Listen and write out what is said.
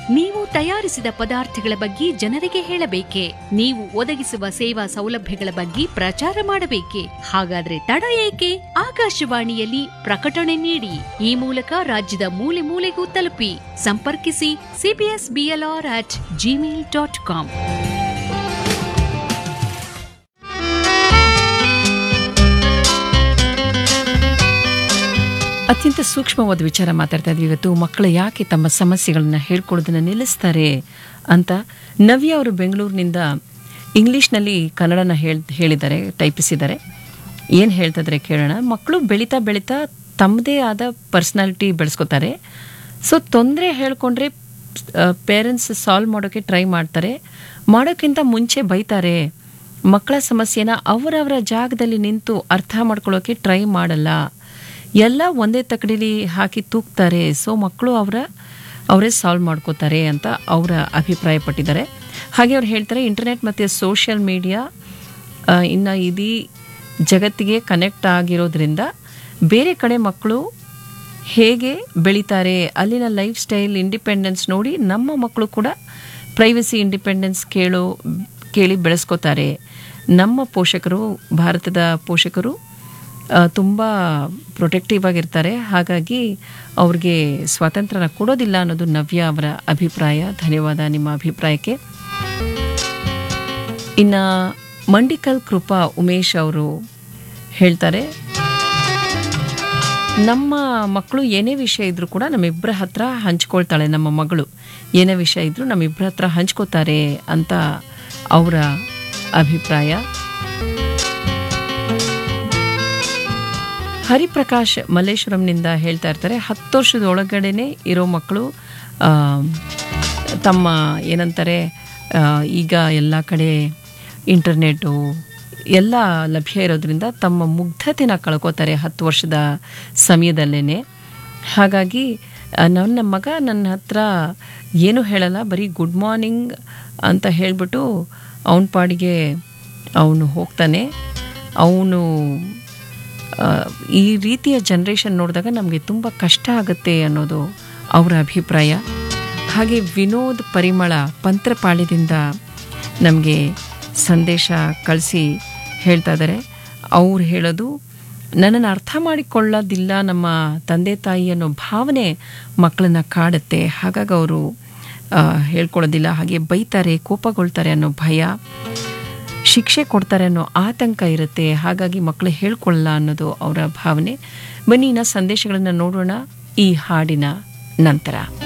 ನೀವು ತಯಾರಿಸಿದ ಪದಾರ್ಥಗಳ ಬಗ್ಗೆ ಜನರಿಗೆ ಹೇಳಬೇಕೆ ನೀವು ಒದಗಿಸುವ ಸೇವಾ ಸೌಲಭ್ಯಗಳ ಬಗ್ಗೆ ಪ್ರಚಾರ ಮಾಡಬೇಕೆ ಹಾಗಾದ್ರೆ ತಡ ಏಕೆ ಆಕಾಶವಾಣಿಯಲ್ಲಿ ಪ್ರಕಟಣೆ ನೀಡಿ ಈ ಮೂಲಕ ರಾಜ್ಯದ ಮೂಲೆ ಮೂಲೆಗೂ ತಲುಪಿ ಸಂಪರ್ಕಿಸಿ CBS BLR at Gmail dot com ಅತ್ಯಂತ ಸೂಕ್ಷ್ಮವಾದ ವಿಚಾರ ಮಾತಾಡ್ತಾ ಇದ್ವಿ ಇವತ್ತು ಮಕ್ಕಳು ಯಾಕೆ ತಮ್ಮ ಸಮಸ್ಯೆಗಳನ್ನ ಹೇಳ್ಕೊಳ್ಳೋದನ್ನ ನಿಲ್ಲಿಸ್ತಾರೆ ಅಂತ ನವ್ಯ ಅವರು ಬೆಂಗಳೂರಿನಿಂದ ಇಂಗ್ಲೀಷ್ನಲ್ಲಿ ಕನ್ನಡನ ಹೇಳ್ ಹೇಳಿದ್ದಾರೆ ಟೈಪಿಸಿದ್ದಾರೆ ಏನು ಹೇಳ್ತಿದ್ರೆ ಕೇಳೋಣ ಮಕ್ಕಳು ಬೆಳೀತಾ ಬೆಳೀತಾ ತಮ್ಮದೇ ಆದ ಪರ್ಸ್ನಾಲಿಟಿ ಬೆಳೆಸ್ಕೋತಾರೆ ಸೊ ತೊಂದರೆ ಹೇಳ್ಕೊಂಡ್ರೆ ಪೇರೆಂಟ್ಸ್ ಸಾಲ್ವ್ ಮಾಡೋಕ್ಕೆ ಟ್ರೈ ಮಾಡ್ತಾರೆ ಮಾಡೋಕ್ಕಿಂತ ಮುಂಚೆ ಬೈತಾರೆ ಮಕ್ಕಳ ಸಮಸ್ಯೆನ ಅವರವರ ಜಾಗದಲ್ಲಿ ನಿಂತು ಅರ್ಥ ಮಾಡ್ಕೊಳ್ಳೋಕೆ ಟ್ರೈ ಮಾಡಲ್ಲ ಎಲ್ಲ ಒಂದೇ ತಕಡಿಲಿ ಹಾಕಿ ತೂಗ್ತಾರೆ ಸೊ ಮಕ್ಕಳು ಅವರ ಅವರೇ ಸಾಲ್ವ್ ಮಾಡ್ಕೋತಾರೆ ಅಂತ ಅವರ ಅಭಿಪ್ರಾಯ ಪಟ್ಟಿದ್ದಾರೆ ಹಾಗೆ ಅವ್ರು ಹೇಳ್ತಾರೆ ಇಂಟರ್ನೆಟ್ ಮತ್ತು ಸೋಷಿಯಲ್ ಮೀಡಿಯಾ ಇನ್ನು ಇಡೀ ಜಗತ್ತಿಗೆ ಕನೆಕ್ಟ್ ಆಗಿರೋದ್ರಿಂದ ಬೇರೆ ಕಡೆ ಮಕ್ಕಳು ಹೇಗೆ ಬೆಳೀತಾರೆ ಅಲ್ಲಿನ ಲೈಫ್ ಸ್ಟೈಲ್ ಇಂಡಿಪೆಂಡೆನ್ಸ್ ನೋಡಿ ನಮ್ಮ ಮಕ್ಕಳು ಕೂಡ ಪ್ರೈವಸಿ ಇಂಡಿಪೆಂಡೆನ್ಸ್ ಕೇಳೋ ಕೇಳಿ ಬೆಳೆಸ್ಕೋತಾರೆ ನಮ್ಮ ಪೋಷಕರು ಭಾರತದ ಪೋಷಕರು ತುಂಬ ಪ್ರೊಟೆಕ್ಟಿವ್ ಆಗಿರ್ತಾರೆ ಹಾಗಾಗಿ ಅವ್ರಿಗೆ ಸ್ವಾತಂತ್ರ್ಯನ ಕೊಡೋದಿಲ್ಲ ಅನ್ನೋದು ನವ್ಯ ಅವರ ಅಭಿಪ್ರಾಯ ಧನ್ಯವಾದ ನಿಮ್ಮ ಅಭಿಪ್ರಾಯಕ್ಕೆ ಇನ್ನು ಮಂಡಿಕಲ್ ಕೃಪಾ ಉಮೇಶ್ ಅವರು ಹೇಳ್ತಾರೆ ನಮ್ಮ ಮಕ್ಕಳು ಏನೇ ವಿಷಯ ಇದ್ರೂ ಕೂಡ ನಮ್ಮಿಬ್ಬರ ಹತ್ರ ಹಂಚ್ಕೊಳ್ತಾಳೆ ನಮ್ಮ ಮಗಳು ಏನೇ ವಿಷಯ ಇದ್ರೂ ನಮ್ಮಿಬ್ಬರ ಹತ್ರ ಹಂಚ್ಕೋತಾರೆ ಅಂತ ಅವರ ಅಭಿಪ್ರಾಯ ಹರಿಪ್ರಕಾಶ್ ಮಲ್ಲೇಶ್ವರಂನಿಂದ ಹೇಳ್ತಾ ಇರ್ತಾರೆ ಹತ್ತು ವರ್ಷದ ಒಳಗಡೆನೆ ಇರೋ ಮಕ್ಕಳು ಆ, ತಮ್ಮ ಏನಂತಾರೆ ಆ, ಈಗ ಎಲ್ಲ ಕಡೆ ಇಂಟರ್ನೆಟ್ಟು ಎಲ್ಲ ಲಭ್ಯ ಇರೋದ್ರಿಂದ ತಮ್ಮ ಮುಗ್ಧತೆನ ಕಳ್ಕೋತಾರೆ ಹತ್ತು ವರ್ಷದ ಸಮಯದಲ್ಲೇ ಹಾಗಾಗಿ ಆ, ನನ್ನ ಮಗ ನನ್ನ ಹತ್ರ ಏನೂ ಹೇಳಲ್ಲ ಬರೀ ಗುಡ್ ಮಾರ್ನಿಂಗ್ ಅಂತ ಹೇಳಿಬಿಟ್ಟು ಅವನ ಪಾಡಿಗೆ ಅವನು ಹೋಗ್ತಾನೆ ಅವನು ಆ, ಈ ರೀತಿಯ ಜನ್ರೇಷನ್ ನೋಡಿದಾಗ ನಮಗೆ ತುಂಬ ಕಷ್ಟ ಆಗುತ್ತೆ ಅನ್ನೋದು ಅವರ ಅಭಿಪ್ರಾಯ ಹಾಗೆ ವಿನೋದ್ ಪರಿಮಳ ಪಂತ್ರಪಾಳ್ಯದಿಂದ ನಮಗೆ ಸಂದೇಶ ಕಳಿಸಿ ಹೇಳ್ತಾ ಇದ್ದಾರೆ ಅವ್ರು ಹೇಳೋದು ನನ್ನನ್ನು ಅರ್ಥ ಮಾಡಿಕೊಳ್ಳೋದಿಲ್ಲ ನಮ್ಮ ತಂದೆ ತಾಯಿ ಅನ್ನೋ ಭಾವನೆ ಮಕ್ಕಳನ್ನ ಕಾಡುತ್ತೆ ಹಾಗಾಗಿ ಅವರು ಆ, ಹೇಳ್ಕೊಳ್ಳೋದಿಲ್ಲ ಹಾಗೆ ಬೈತಾರೆ ಕೋಪಗೊಳ್ತಾರೆ ಅನ್ನೋ ಭಯ ಶಿಕ್ಷೆ ಕೊಡ್ತಾರೆ ಅನ್ನೋ ಆತಂಕ ಇರುತ್ತೆ ಹಾಗಾಗಿ ಮಕ್ಕಳು ಹೇಳ್ಕೊಳ್ಳಲ್ಲ ಅನ್ನೋದು ಅವರ ಭಾವನೆ ಬನ್ನಿ ಇನ್ನು ಸಂದೇಶಗಳನ್ನು ನೋಡೋಣ ಈ ಹಾಡಿನ ನಂತರ